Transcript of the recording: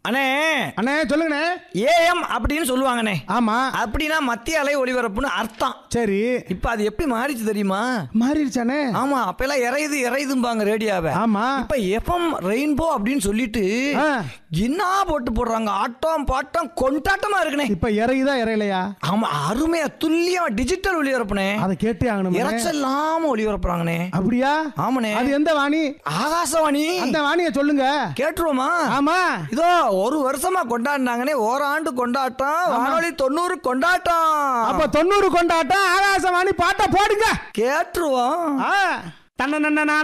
அண்ணே அண்ணே சொல்லுங்கண்ணே ஏஎம் அப்படின்னு சொல்லுவாங்கண்ணே ஆமா அப்படின்னா மத்திய அலை ஒளிபரப்புன்னு அர்த்தம் சரி இப்ப அது எப்படி மாறிச்சு தெரியுமா மாறிடுச்சானே ஆமா அப்பெல்லாம் இறையுது இறையுதும்பாங்க ரேடியோவை ஆமா இப்ப எஃப்எம் ரெயின்போ அப்படின்னு சொல்லிட்டு ஆ. என்ன போட்டு போடுறாங்க ஆட்டம் பாட்டம் கொண்டாட்டமா இருக்குனே இப்ப இறையுதா இறையலையா ஆமா அருமையா துல்லியமா டிஜிட்டல் ஒளிபரப்புனே அதை கேட்டே ஆகணும் இறைச்சல் இல்லாம ஒளிபரப்புறாங்கண்ணே அப்படியா ஆமாண்ணே அது எந்த வாணி ஆகாசவாணி அந்த வாணியை சொல்லுங்க கேட்டுருவோமா ஆமா இதோ ஒரு வருஷமா கொண்டாடினாங்கன்னே ஓராண்டு கொண்டாட்டம் வானொலி தொண்ணூறு கொண்டாட்டம் அப்ப தொண்ணூறு கொண்டாட்டம் ஆகாசவாணி பாட்டை போடுங்க கேட்டுருவோம் ஆ. தன்ன